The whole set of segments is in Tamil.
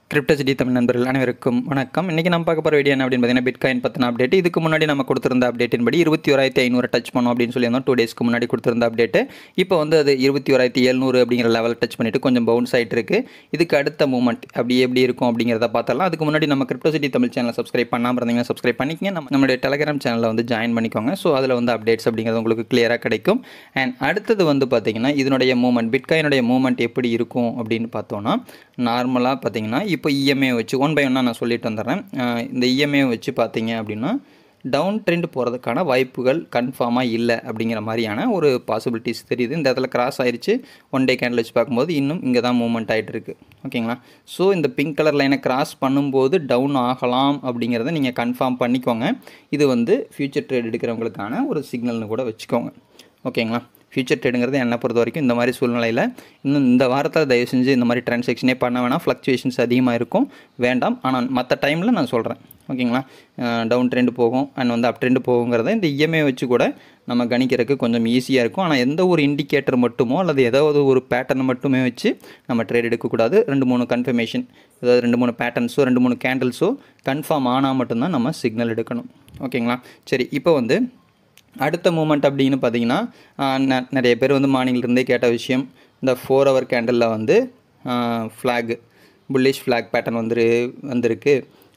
கிரிப்டோசிட்டி தமிழ் நண்பர்கள் அனைவருக்கும் வணக்கம் இன்றைக்கி நம்ம பார்க்க போகிற வீடியோ என்ன அப்படின்னு பார்த்தீங்கன்னா பிட்காயின் பற்றின அப்டேட் இதுக்கு முன்னாடி நம்ம கொடுத்திருந்த அப்டேட்டின் படி இருபத்தி ஓராயிரத்தி ஐநூறு டச் பண்ணோம் அப்படின்னு சொல்லியிருந்தோம் டூ டேஸ்க்கு முன்னாடி கொடுத்திருந்த அப்டேட்டு இப்போ வந்து அது இருபத்தி ஓராயிரத்தி எழுநூறு அப்படிங்கிற லெவல் டச் பண்ணிட்டு கொஞ்சம் பவுன்ஸ் ஆகிட்டு இருக்கு இதுக்கு அடுத்த மூமெண்ட் அப்படி எப்படி இருக்கும் அப்படிங்கிறத பார்த்தலாம் அதுக்கு முன்னாடி நம்ம கிரிப்டோசிட்டி தமிழ் சேனலை சப்ஸ்கிரைப் பண்ணாமல் இருந்தீங்கன்னா சப்ஸ்கிரைப் பண்ணிக்கங்க நம்ம நம்மளுடைய டெலகிராம் சேனலில் வந்து ஜாயின் பண்ணிக்கோங்க ஸோ அதில் வந்து அப்டேட்ஸ் அப்படிங்கிறது உங்களுக்கு கிளியராக கிடைக்கும் அண்ட் அடுத்தது வந்து பார்த்தீங்கன்னா இதனுடைய மூமெண்ட் பிட்காயினுடைய மூமெண்ட் எப்படி இருக்கும் அப்படின்னு பார்த்தோன்னா நார்மலாக பார்த்தீங்கன்னா இப்போ இஎம்ஐ வச்சு ஒன் பை ஒன்னாக நான் சொல்லிட்டு வந்துடுறேன் அஹ் இந்த இஎம்ஐ வச்சு பார்த்தீங்க அப்படின்னா டவுன் ட்ரெண்ட் போகிறதுக்கான வாய்ப்புகள் கன்ஃபார்மாக இல்லை அப்படிங்கிற மாதிரியான ஒரு பாசிபிலிட்டிஸ் தெரியுது இந்த இடத்துல கிராஸ் ஆயிடுச்சு ஒன் டே கேண்டில் வச்சு பார்க்கும்போது இன்னும் இங்கே தான் மூவ்மெண்ட் ஆகிட்டு இருக்கு ஓகேங்களா ஸோ இந்த பிங்க் கலர் லைனை கிராஸ் பண்ணும்போது டவுன் ஆகலாம் அப்படிங்கிறத நீங்கள் கன்ஃபார்ம் பண்ணிக்கோங்க இது வந்து ஃபியூச்சர் ட்ரேட் எடுக்கிறவங்களுக்கான ஒரு சிக்னல்னு கூட வச்சுக்கோங்க ஓகேங்களா ஃபியூச்சர் ட்ரேடுங்கிறது என்னை பொறுத்த வரைக்கும் இந்த மாதிரி சூழ்நிலையில் இன்னும் இந்த வாரத்தில் தயவு செஞ்சு இந்த மாதிரி ட்ரான்சாக்ஷனே பண்ண வேணாம் ஃப்ளக்சுவேஷன்ஸ் அதிகமாக இருக்கும் வேண்டாம் ஆனால் மற்ற டைமில் நான் சொல்கிறேன் ஓகேங்களா டவுன் ட்ரெண்டு போகும் அண்ட் வந்து அப் ட்ரெண்டு போகுங்கிறத இந்த இஎம்ஐ வச்சு கூட நம்ம கணிக்கிறதுக்கு கொஞ்சம் ஈஸியாக இருக்கும் ஆனால் எந்த ஒரு இண்டிகேட்டர் மட்டுமோ அல்லது ஏதாவது ஒரு பேட்டர்ன் மட்டுமே வச்சு நம்ம ட்ரேட் எடுக்கக்கூடாது ரெண்டு மூணு கன்ஃபர்மேஷன் அதாவது ரெண்டு மூணு பேட்டர்ன்ஸோ ரெண்டு மூணு கேண்டில்ஸோ கன்ஃபார்ம் ஆனால் மட்டும்தான் நம்ம சிக்னல் எடுக்கணும் ஓகேங்களா சரி இப்போ வந்து அடுத்த மூமெண்ட் அப்படின்னு பார்த்தீங்கன்னா ஆஹ் ந- நிறைய பேர் வந்து மார்னிங்லேருந்தே கேட்ட விஷயம் இந்த ஃபோர் ஹவர் கேண்டலில் வந்து ஃப்ளாக் புல்லிஷ் ஃப்ளாக் பேட்டர்ன் வந்துரு வந்திருக்கு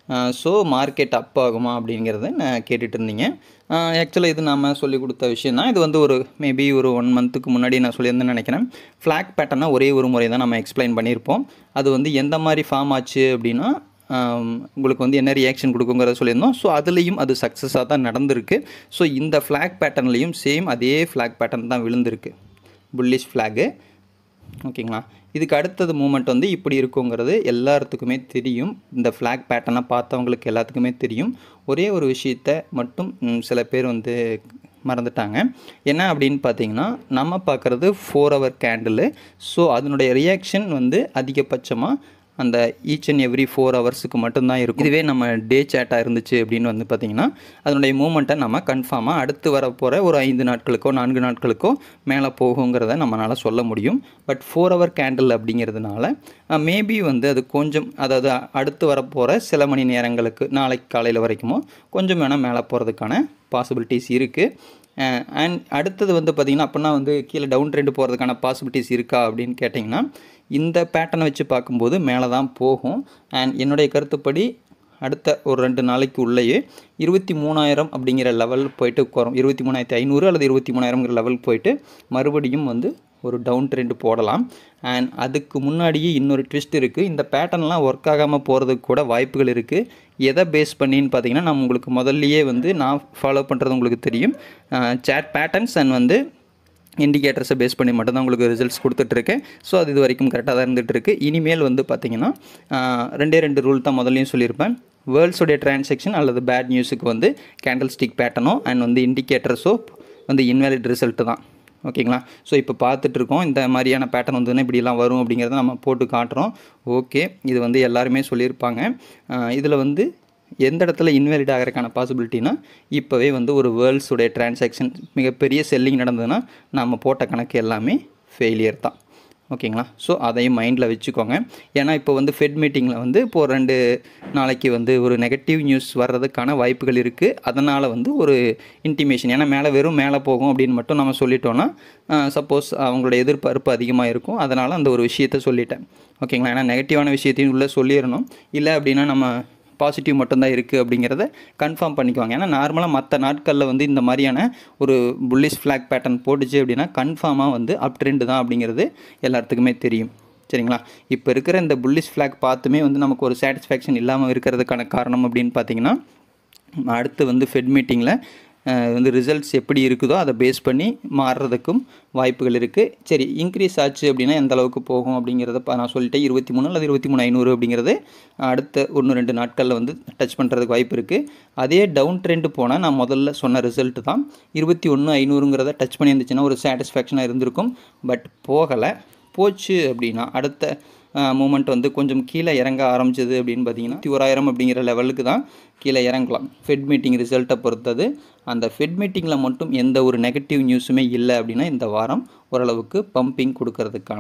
ஸோ மார்க்கெட் அப் ஆகுமா அப்படிங்கிறத நான் கேட்டுட்டு இருந்தீங்க ஆக்சுவலாக இது நாம சொல்லி கொடுத்த விஷயம் தான் இது வந்து ஒரு மேபி ஒரு ஒன் மந்த்துக்கு முன்னாடி நான் சொல்லியிருந்தேன்னு நினைக்கிறேன் ஃப்ளாக் பேட்டர்னா ஒரே ஒரு முறை தான் நம்ம எக்ஸ்பிளைன் பண்ணியிருப்போம் அது வந்து எந்த மாதிரி ஃபார்ம் ஆச்சு அப்படின்னா ஆம், உங்களுக்கு வந்து என்ன ரியாக்ஷன் கொடுக்குங்கிறத சொல்லியிருந்தோம் ஸோ அதுலேயும் அது சக்ஸஸாக தான் நடந்திருக்கு ஸோ இந்த ஃப்ளாக் பேட்டர்ன்லேயும் சேம் அதே ஃப்ளாக் பேட்டர்ன் தான் விழுந்திருக்கு புல்லிஷ் ஃப்ளாகு ஓகேங்களா இதுக்கு அடுத்தது மூமெண்ட் வந்து இப்படி இருக்குங்கிறது எல்லாத்துக்குமே தெரியும் இந்த ஃப்ளாக் பேட்டர்னை பார்த்தவங்களுக்கு எல்லாத்துக்குமே தெரியும் ஒரே ஒரு விஷயத்த மட்டும் ம், சில பேர் வந்து மறந்துட்டாங்க என்ன அப்படின்னு பார்த்தீங்கன்னா நம்ம பார்க்குறது ஃபோர் ஹவர் கேண்டிலு ஸோ அதனுடைய ரியாக்ஷன் வந்து அதிகபட்சமாக அந்த ஈச் அண்ட் எவ்ரி ஃபோர் ஹவர்ஸுக்கு மட்டும்தான் இருக்கும் இதுவே நம்ம டே சேட்டாக இருந்துச்சு அப்படின்னு வந்து பார்த்திங்கன்னா அதனுடைய மூமெண்ட்டை நம்ம கன்ஃபார்மாக அடுத்து வர போகிற ஒரு ஐந்து நாட்களுக்கோ நான்கு நாட்களுக்கோ மேலே போகுங்கிறத நம்மளால் சொல்ல முடியும் பட் ஃபோர் ஹவர் கேண்டில் அப்படிங்கிறதுனால மேபி வந்து அது கொஞ்சம் அதாவது அடுத்து வரப்போகிற சில மணி நேரங்களுக்கு நாளைக்கு காலையில் வரைக்குமோ கொஞ்சம் வேணால் மேலே போகிறதுக்கான பாசிபிலிட்டிஸ் இருக்குது அண்ட் அடுத்தது வந்து பார்த்திங்கன்னா அப்படின்னா வந்து கீழே டவுன் ட்ரெண்ட் போகிறதுக்கான பாசிபிலிட்டிஸ் இருக்கா அப்படின்னு கேட்டிங்கன்னா இந்த பேட்டர்னை வச்சு பார்க்கும்போது மேலே தான் போகும் அண்ட் என்னுடைய கருத்துப்படி அடுத்த ஒரு ரெண்டு நாளைக்கு உள்ளேயே இருபத்தி மூணாயிரம் அப்படிங்கிற லெவல் போயிட்டு குறம் இருபத்தி மூணாயிரத்தி ஐநூறு அல்லது இருபத்தி மூணாயிரங்கிற லெவல் போயிட்டு மறுபடியும் வந்து ஒரு டவுன் ட்ரெண்ட் போடலாம் அண்ட் அதுக்கு முன்னாடியே இன்னொரு ட்விஸ்ட் இருக்குது இந்த பேட்டர்ன்லாம் ஒர்க் ஆகாமல் போகிறதுக்கு கூட வாய்ப்புகள் இருக்குது எதை பேஸ் பண்ணின்னு பார்த்தீங்கன்னா நான் உங்களுக்கு முதல்லையே வந்து நான் ஃபாலோ பண்ணுறது உங்களுக்கு தெரியும் சேட் பேட்டர்ன்ஸ் அண்ட் வந்து இண்டிகேட்டர்ஸை பேஸ் பண்ணி மட்டும்தான் உங்களுக்கு ரிசல்ட்ஸ் கொடுத்துட்ருக்கேன் ஸோ அது இது வரைக்கும் கரெக்டாக தான் இருந்துகிட்ருக்கு இனிமேல் வந்து பார்த்தீங்கன்னா ஆஹ், ரெண்டே ரெண்டு ரூல் தான் முதல்லையும் சொல்லியிருப்பேன் வேர்ல்ட்ஸுடைய டிரான்சாக்ஷன் அல்லது பேட் நியூஸுக்கு வந்து கேண்டில் ஸ்டிக் பேட்டர்னோ அண்ட் வந்து இண்டிகேட்டர்ஸோ வந்து இன்வேலிட் ரிசல்ட்டு தான் ஓகேங்களா ஸோ இப்போ பார்த்துட்டு இருக்கோம் இந்த மாதிரியான பேட்டர்ன் வந்துன்னா இப்படிலாம் வரும் அப்படிங்கிறத நம்ம போட்டு காட்டுறோம் ஓகே இது வந்து எல்லாருமே சொல்லியிருப்பாங்க இதில் வந்து எந்த இடத்துல இன்வேலிட் ஆகிறதுக்கான பாசிபிலிட்டினா இப்போவே வந்து ஒரு வேர்ல்ட்ஸுடைய டிரான்சாக்ஷன் மிகப்பெரிய செல்லிங் நடந்ததுன்னா நம்ம போட்ட கணக்கு எல்லாமே ஃபெயிலியர் தான் ஓகேங்களா ஸோ அதையும் மைண்டில் வச்சுக்கோங்க ஏன்னா இப்போ வந்து ஃபெட் மீட்டிங்கில் வந்து இப்போ ஒரு ரெண்டு நாளைக்கு வந்து ஒரு நெகட்டிவ் நியூஸ் வர்றதுக்கான வாய்ப்புகள் இருக்குது அதனால் வந்து ஒரு இன்டிமேஷன் ஏன்னா மேலே வெறும் மேலே போகும் அப்படின்னு மட்டும் நம்ம சொல்லிட்டோன்னா சப்போஸ் அவங்களோட எதிர்பார்ப்பு அதிகமாக இருக்கும் அதனால் அந்த ஒரு விஷயத்த சொல்லிட்டேன் ஓகேங்களா ஏன்னா நெகட்டிவான விஷயத்தையும் உள்ளே சொல்லிடணும் இல்லை அப்படின்னா நம்ம பாசிட்டிவ் மட்டும்தான் இருக்குது அப்படிங்கிறத கன்ஃபார்ம் பண்ணிக்குவாங்க ஏன்னா நார்மலாக மற்ற நாட்களில் வந்து இந்த மாதிரியான ஒரு புல்லிஷ் ஃப்ளாக் பேட்டர்ன் போட்டுச்சு அப்படின்னா கன்ஃபார்மாக வந்து அப் ட்ரெண்டு தான் அப்படிங்கிறது எல்லாத்துக்குமே தெரியும் சரிங்களா இப்போ இருக்கிற இந்த புல்லிஷ் ஃப்ளாக் பார்த்துமே வந்து நமக்கு ஒரு சாட்டிஸ்ஃபேக்ஷன் இல்லாமல் இருக்கிறதுக்கான காரணம் அப்படின்னு பார்த்தீங்கன்னா அடுத்து வந்து ஃபெட் மீட்டிங்கில் வந்து ரிசல்ட்ஸ் எப்படி இருக்குதோ அதை பேஸ் பண்ணி மாறுறதுக்கும் வாய்ப்புகள் இருக்குது சரி இன்க்ரீஸ் ஆச்சு அப்படின்னா எந்த அளவுக்கு போகும் அப்படிங்கிறத பா- நான் சொல்லிட்டேன் இருபத்தி மூணு அல்லது இருபத்தி மூணு ஐநூறு அப்படிங்கிறது அடுத்த ஒன்று ரெண்டு நாட்களில் வந்து டச் பண்ணுறதுக்கு வாய்ப்பு இருக்குது அதே டவுன் ட்ரெண்டு போனால் நான் முதல்ல சொன்ன ரிசல்ட் தான் இருபத்தி ஒன்று ஐநூறுங்கிறத டச் பண்ணி இருந்துச்சுன்னா ஒரு சாட்டிஸ்ஃபேக்ஷனாக இருந்திருக்கும் பட் போகலை போச்சு அப்படின்னா அடுத்த மூமெண்ட் வந்து கொஞ்சம் கீழே இறங்க ஆரம்பிச்சது அப்படின்னு பார்த்தீங்கன்னா ஓராயிரம் அப்படிங்கிற லெவலுக்கு தான் கீழே இறங்கலாம் ஃபெட் மீட்டிங் ரிசல்ட்டை பொறுத்தது அந்த ஃபெட் மீட்டிங்கில் மட்டும் எந்த ஒரு நெகட்டிவ் நியூஸுமே இல்லை அப்படின்னா இந்த வாரம் ஓரளவுக்கு பம்பிங் கொடுக்கறதுக்கான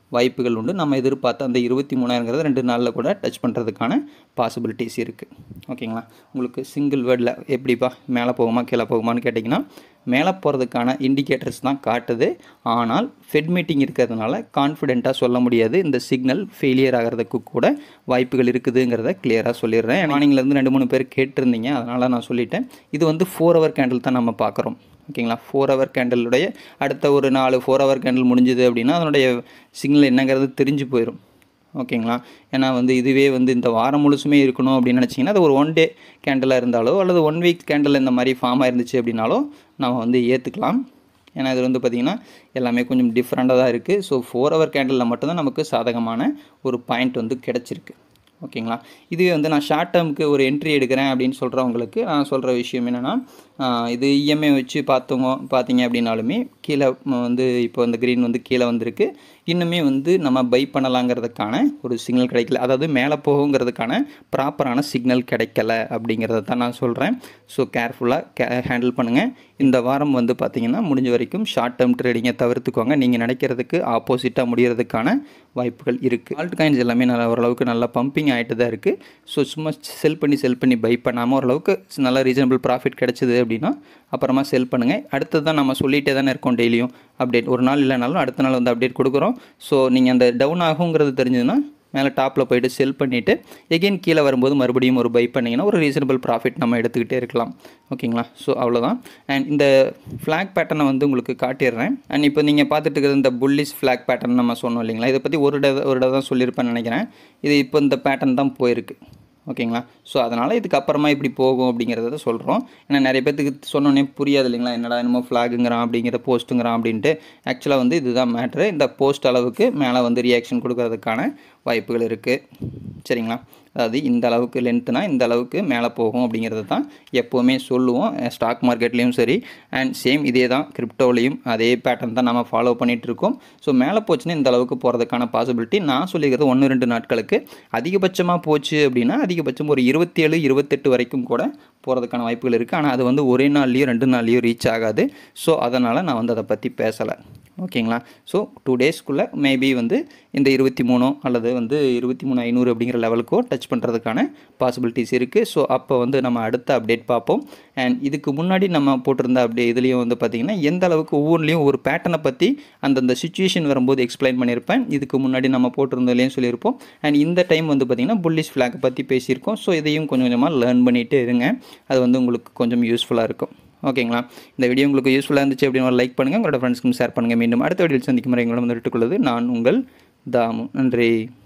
வாய்ப்புகள் உண்டு நம்ம எதிர்பார்த்த அந்த இருபத்தி மூணாயிரங்கிறது ரெண்டு நாளில் கூட டச் பண்ணுறதுக்கான பாசிபிலிட்டிஸ் இருக்குது ஓகேங்களா உங்களுக்கு சிங்கிள் வேர்டில் எப்படிப்பா மேலே போகுமா கீழே போகுமான்னு கேட்டிங்கன்னா மேலே போகிறதுக்கான இண்டிகேட்டர்ஸ் தான் காட்டுது ஆனால் ஃபெட் மீட்டிங் இருக்கிறதுனால கான்ஃபிடெண்ட்டாக சொல்ல முடியாது இந்த சிக்னல் ஃபெயிலியர் ஆகிறதுக்கு கூட வாய்ப்புகள் இருக்குதுங்கிறத கிளியராக சொல்லிடுறேன் மார்னிங்லேருந்து ரெண்டு மூணு பேர் கேட்டிருந்தீங்க அதனால் நான் சொல்லிட்டேன் இது வந்து ஃபோர் ஹவர் கேண்டில் தான் நம்ம பார்க்குறோம் ஓகேங்களா ஃபோர் ஹவர் கேண்டலுடைய அடுத்த ஒரு நாலு ஃபோர் ஹவர் கேண்டில் முடிஞ்சுது அப்படின்னா அதனுடைய சிக்னல் என்னங்கிறது தெரிஞ்சு போயிடும் ஓகேங்களா ஏன்னா வந்து இதுவே வந்து இந்த வாரம் முழுசுமே இருக்கணும் அப்படின்னு நினச்சிங்கன்னா அது ஒரு ஒன் டே கேண்டலாக இருந்தாலோ அல்லது ஒன் வீக் கேண்டில் இந்த மாதிரி ஃபார்ம் ஆயிருந்துச்சு அப்படின்னாலோ நம்ம வந்து ஏற்றுக்கலாம் ஏன்னா இது வந்து பார்த்திங்கன்னா எல்லாமே கொஞ்சம் டிஃப்ரெண்ட்டாக தான் இருக்குது ஸோ ஃபோர் ஹவர் கேண்டலில் மட்டும்தான் நமக்கு சாதகமான ஒரு பாயிண்ட் வந்து கிடச்சிருக்கு ஓகேங்களா இதுவே வந்து நான் ஷார்ட் டேர்முக்கு ஒரு என்ட்ரி எடுக்கிறேன் அப்படின்னு சொல்கிறவங்களுக்கு நான் சொல்கிற விஷயம் என்னென்னா இது இஎம்ஐ வச்சு பார்த்தவங்க பார்த்தீங்க அப்படின்னாலுமே கீழே ம, வந்து இப்போ இந்த க்ரீன் வந்து கீழே வந்திருக்கு இன்னுமே வந்து நம்ம பை பண்ணலாங்கிறதுக்கான ஒரு சிக்னல் கிடைக்கல அதாவது மேலே போகுங்கிறதுக்கான ப்ராப்பரான சிக்னல் கிடைக்கல அப்படிங்கிறத தான் நான் சொல்கிறேன் ஸோ கேர்ஃபுல்லாக கே ஹேண்டில் பண்ணுங்கள் இந்த வாரம் வந்து பார்த்திங்கன்னா முடிஞ்ச வரைக்கும் ஷார்ட் டேர்ம் ட்ரேடிங்கை தவிர்த்துக்கோங்க நீங்கள் நினைக்கிறதுக்கு ஆப்போசிட்டாக முடியறதுக்கான வாய்ப்புகள் இருக்குது ஆல்ட் காயின்ஸ் எல்லாமே நல்லா ஓரளவுக்கு நல்லா பம்பிங் ஆகிட்டு தான் இருக்குது ஸோ சும்மா செல் பண்ணி செல் பண்ணி பை பண்ணாமல் ஓரளவுக்கு நல்ல ரீசனபிள் ப்ராஃபிட் கிடச்சிது அப்படின்னா அப்புறமா செல் பண்ணுங்கள் அடுத்தது தான் நம்ம சொல்லிகிட்டே தானே இருக்கோம் டெய்லியும் அப்டேட் ஒரு நாள் இல்லைனாலும் அடுத்த நாள் வந்து அப்டேட் கொடுக்குறோம் ஸோ நீங்கள் அந்த டவுன் ஆகுங்கிறது தெரிஞ்சதுன்னா மேலே டாப்பில் போயிட்டு செல் பண்ணிவிட்டு எகெயின் கீழே வரும்போது மறுபடியும் ஒரு பை பண்ணிங்கன்னா ஒரு ரீசனபிள் ப்ராஃபிட் நம்ம எடுத்துக்கிட்டே இருக்கலாம் ஓகேங்களா ஸோ அவ்வளோதான் அண்ட் இந்த ஃப்ளாக் பேட்டர்னை வந்து உங்களுக்கு காட்டிடுறேன் அண்ட் இப்போ நீங்கள் பார்த்துட்டு இருக்கிறது இந்த புல்லிஸ் ஃப்ளாக் பேட்டர்ன் நம்ம சொன்னோம் இல்லைங்களா இதை பற்றி ஒரு ட- ஒரு இடம் தான் சொல்லியிருப்பேன்னு நினைக்கிறேன் இது இப்போ இந்த பேட்டர்ன் தான் போயிருக்கு ஓகேங்களா ஸோ அதனால் இதுக்கு அப்புறமா இப்படி போகும் அப்படிங்கிறத சொல்கிறோம் ஏன்னா நிறைய பேத்துக்கு சொன்னோன்னே புரியாது இல்லைங்களா என்னடா என்னமோ ஃப்ளாகுங்கிறான் அப்படிங்கிற போஸ்ட்டுங்கிறான் அப்படின்ட்டு ஆக்சுவலாக வந்து இதுதான் மேட்ரு இந்த போஸ்ட் அளவுக்கு மேலே வந்து ரியாக்ஷன் கொடுக்கறதுக்கான வாய்ப்புகள் இருக்குது சரிங்களா அதாவது இந்த அளவுக்கு லென்த்துனா இந்த அளவுக்கு மேலே போகும் அப்படிங்கிறது தான் எப்போவுமே சொல்லுவோம் ஸ்டாக் மார்க்கெட்லேயும் சரி அண்ட் சேம் இதே தான் கிரிப்டோலையும் அதே பேட்டர்ன் தான் நம்ம ஃபாலோ பண்ணிகிட்டு இருக்கோம் ஸோ மேலே போச்சுன்னா இந்த அளவுக்கு போகிறதுக்கான பாசிபிலிட்டி நான் சொல்லிக்கிறது ஒன்று ரெண்டு நாட்களுக்கு அதிகபட்சமாக போச்சு அப்படின்னா அதிகபட்சம் ஒரு இருபத்தேழு இருபத்தெட்டு வரைக்கும் கூட போகிறதுக்கான வாய்ப்புகள் இருக்குது ஆனால் அது வந்து ஒரே நாள்லேயோ ரெண்டு நாள்லேயோ ரீச் ஆகாது ஸோ அதனால் நான் வந்து அதை பற்றி பேசலை ஓகேங்களா ஸோ டூ டேஸ்க்குள்ளே மேபி வந்து இந்த இருபத்தி மூணோ அல்லது வந்து இருபத்தி மூணு ஐநூறு அப்படிங்கிற லெவலுக்கோ டச் பண்ணுறதுக்கான பாசிபிலிட்டிஸ் இருக்குது ஸோ அப்போ வந்து நம்ம அடுத்த அப்டேட் பார்ப்போம் அண்ட் இதுக்கு முன்னாடி நம்ம போட்டிருந்த அப்டே இதுலேயும் வந்து பார்த்திங்கன்னா எந்த அளவுக்கு ஒவ்வொன்றிலையும் ஒரு பேட்டர்னை பற்றி அந்தந்த சுச்சுவேஷன் வரும்போது எக்ஸ்பிளைன் பண்ணியிருப்பேன் இதுக்கு முன்னாடி நம்ம போட்டிருந்ததுலேயும் சொல்லியிருப்போம் அண்ட் இந்த டைம் வந்து பார்த்திங்கன்னா புல்லிஷ் ஃப்ளாக் பற்றி பேசியிருக்கோம் ஸோ இதையும் கொஞ்சம் கொஞ்சமாக லேர்ன் பண்ணிகிட்டே இருங்க அது வந்து உங்களுக்கு கொஞ்சம் யூஸ்ஃபுல்லாக இருக்கும் ஓகேங்களா இந்த வீடியோ உங்களுக்கு யூஸ்ஃபுல்லாக இருந்துச்சு அப்படின்னு லைக் பண்ணுங்கள் உங்களோட ஃப்ரெண்ட்ஸ்க்கும் ஷேர் பண்ணுங்கள் மீண்டும் அடுத்த வீடியோவில் சந்திக்கும் முறை உங்களிடம் விட்டுக்கொள்வது நான் உங்கள் தாமு நன்றி